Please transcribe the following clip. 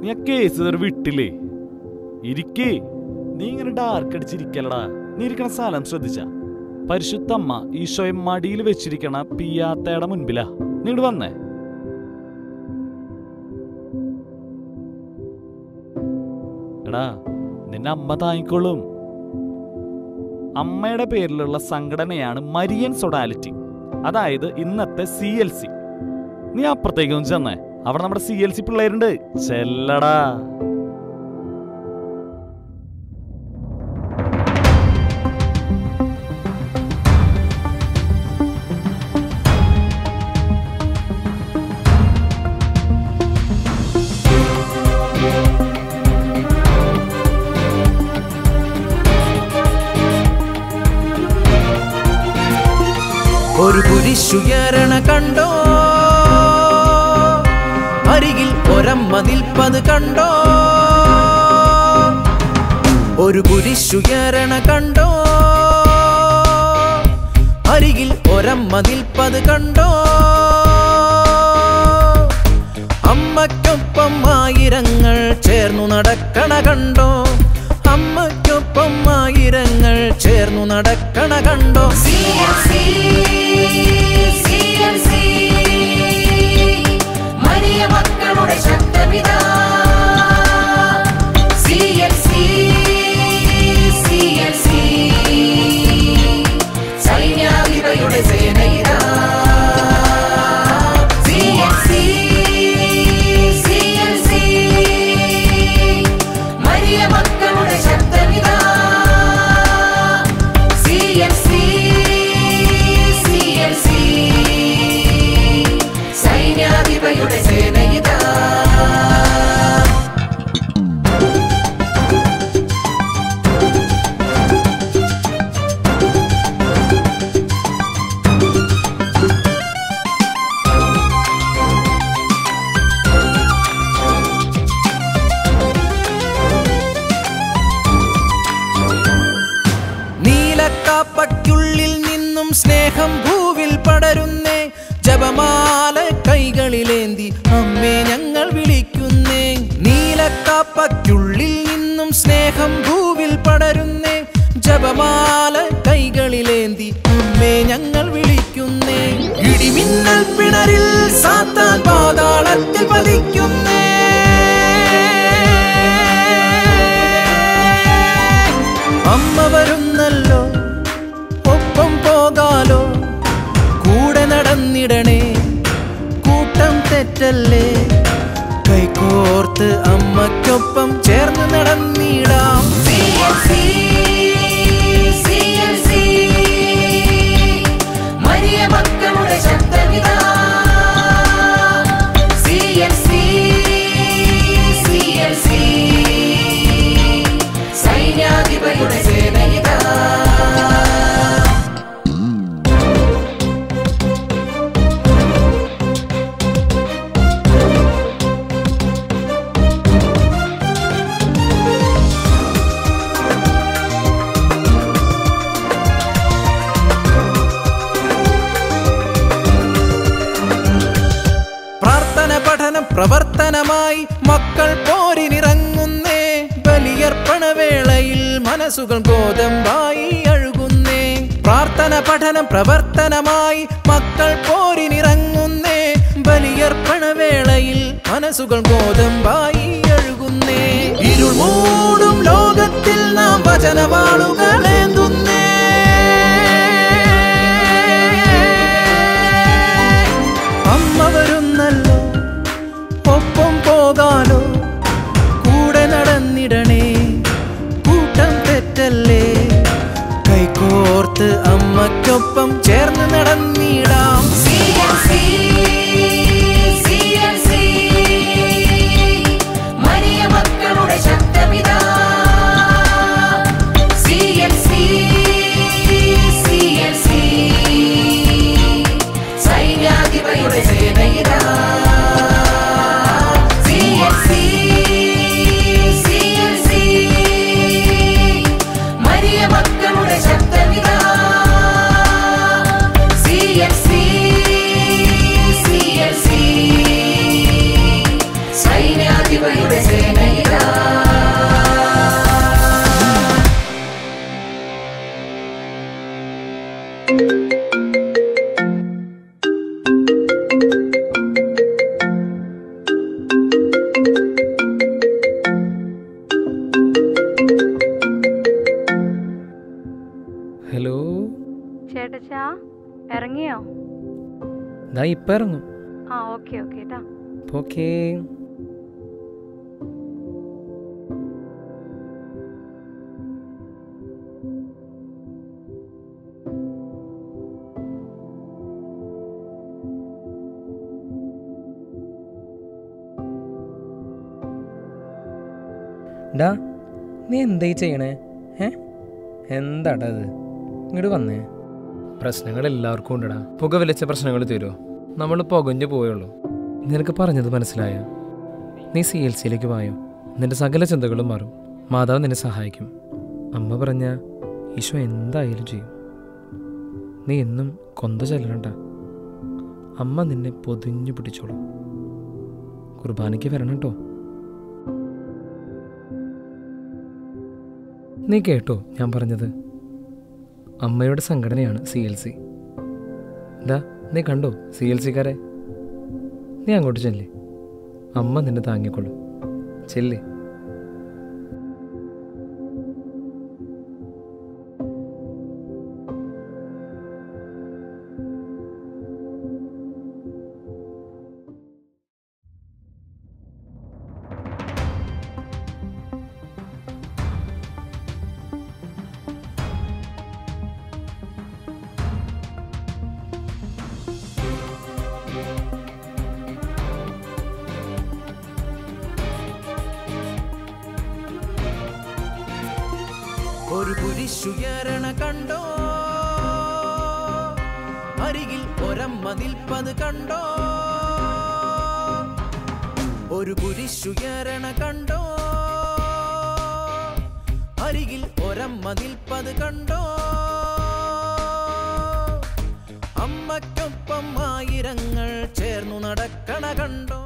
നീ ആ കേസ് ഇതുവരെ വിട്ടില്ലേ ഇരിക്കേ നീ ഇങ്ങനെ ഡാർക്ക് അടിച്ചിരിക്കലടാ നീ ഇരിക്കണ സ്ഥലം ശ്രദ്ധിച്ച പരിശുദ്ധമ്മ ഈശോയെ മടിയിൽ വെച്ചിരിക്കണ പിയാത്തയുടെ മുൻപിലാ നീ ഇങ്ങോട്ട് വന്നേ എടാ നിന്നെ അമ്മ താങ്ങിക്കൊള്ളും അമ്മയുടെ പേരിലുള്ള സംഘടനയാണ് മരിയൻ സൊഡാലിറ്റി അതായത് ഇന്നത്തെ സി എൽ സി നീ അപ്പുറത്തേക്ക് ഒന്ന് ചെന്നേ അവിടെ നമ്മുടെ സി എൽ സി പിള്ളേരുണ്ട് ചെല്ലടാ ഒരു കുരിശുയരണ കണ്ടോ അരികിൽ ഒരമ്മ നിൽപ്പത് കണ്ടോ ഒരു കുരിശുയരണ കണ്ടോ അരികിൽ ഒരമ്മ നിൽപ്പത് കണ്ടോ അമ്മയ്ക്കൊപ്പം ആയിരങ്ങൾ ചേർന്നു നടക്കണ കണ്ടോ അമ്മയ്ക്കൊപ്പം ആയിരങ്ങൾ ചേർന്നു നടക്കണ കണ്ടോ CLC, CLC, മരിയ മക്കളുടെ ശക്തപിതാ CLC, CLC, സൈന്യാധിപയുടെ സേനയിതാ CLC, CLC, മരിയ മക്കളുടെ ശക്തപിതാ CLC, CLC, സൈന്യാധിപയുടെ സേനയിതാ നീലക്കാപ്പയ്ക്കുള്ളിൽ നിന്നും സ്നേഹം ഭൂവിൽ പടരുന്നേ ജപമാല കൈകളിലേന്തി അമ്മേ ഞങ്ങൾ വിളിക്കുന്നേ നീലക്കാപ്പയ്ക്കുള്ളിൽ നിന്നും സ്നേഹം ഭൂവിൽ പടരുന്നേ ജപമാല കൈകളിലേന്തി അമ്മേ ഞങ്ങൾ വിളിക്കുന്നേ ഇടിമിന്നൽ പിണരിൽ സാത്താൻ പാതാളത്തിൽ പതിക്കുന്നേ അമ്മ വരുന്നല്ലോ ഒപ്പം പോകാലോ കൂടെ നടന്നിടണേ കൂട്ടം തെറ്റല്ലേ കൈകോർത്ത് അമ്മയ്ക്കൊപ്പം ചേർന്ന് നടന്നിടാം CLC, CLC, മരിയ മക്കളുടെ ശക്തപിതാ CLC, CLC, സൈന്യാധിപയുടെ സേനയിതാ പ്രാർത്ഥന പഠനം പ്രവർത്തനമായി മക്കൾ പോരിനിറങ്ങുന്നേ ബലിയർപ്പണ വേളയിൽ മനസ്സുകൾ ഗോതമ്പായി അഴുകുന്നേ പ്രാർത്ഥന പഠനം പ്രവർത്തനമായി മക്കൾ പോരിനിറങ്ങുന്നേ ബലിയർപ്പണ വേളയിൽ മനസ്സുകൾ ഗോതമ്പായി അഴുകുന്നേ ഇരുൾ മൂടും ലോകത്തിൽ നാം വചനവാളുകളേന്തുന്നേ അമ്മ വരുന്നല്ലോ ഒപ്പം പോകാലോ കൂടെ നടന്നിടണേ കൂട്ടം തെറ്റല്ലേ കൈകോർത്ത് അമ്മയ്ക്കൊപ്പം ചേർന്ന് നടന്നിടാം CLC, CLC, മരിയ മക്കളുടെ ശക്തപിതാ CLC, CLC, സൈന്യാധിപയുടെ സേനയിതാ CLC, CLC, മരിയ മക്കളുടെ ശക്തപിതാ CLC, ഇറങ്ങിയോ ദാ ഇപ്പം ഇറങ്ങും ആ ഓക്കെ ഓക്കെ കേട്ടാ ഓക്കേ ഡാ നീ എന്തായി ചെയ്യണേ ഏ എന്താടാ അത് ഇങ്ങോട്ട് വന്നേ പ്രശ്നങ്ങൾ എല്ലാവർക്കും ഉണ്ടടാ പുക വലിച്ച പ്രശ്നങ്ങൾ തീരുമോ നമ്മൾ പുകഞ്ഞു പോയുള്ളൂ നിനക്ക് പറഞ്ഞത് മനസ്സിലായ നീ സി എൽ സിയിലേക്ക് വായോ നിന്റെ സകല ചിന്തകളും മാറും മാതാവ് നിന്നെ സഹായിക്കും അമ്മ പറഞ്ഞ ഈശോ എന്തായാലും ചെയ്യും നീ എന്നും കൊന്ത ചെല്ലണ്ട അമ്മ നിന്നെ പൊതിഞ്ഞു പിടിച്ചോളും കുർബാനയ്ക്ക് വരണം കേട്ടോ നീ കേട്ടോ ഞാൻ പറഞ്ഞത് അമ്മയുടെ സംഘടനയാണ് സി എൽ സി ദാ നീ കണ്ടോ സി എൽ സിക്കാരെ നീ അങ്ങോട്ട് ചെല്ലേ അമ്മ നിന്നെ താങ്ങിക്കൊള്ളും ചെല്ലേ ഒരു കുരിശുയരണ കണ്ടോ അരികിൽ ഒരമ്മ നിൽപ്പത് കണ്ടോ ഒരു കുരിശുയരണ കണ്ടോ അരികിൽ ഒരമ്മ നിൽപ്പത് കണ്ടോ അമ്മയ്ക്കൊപ്പം ആയിരങ്ങൾ ചേർന്നു നടക്കണ കണ്ടോ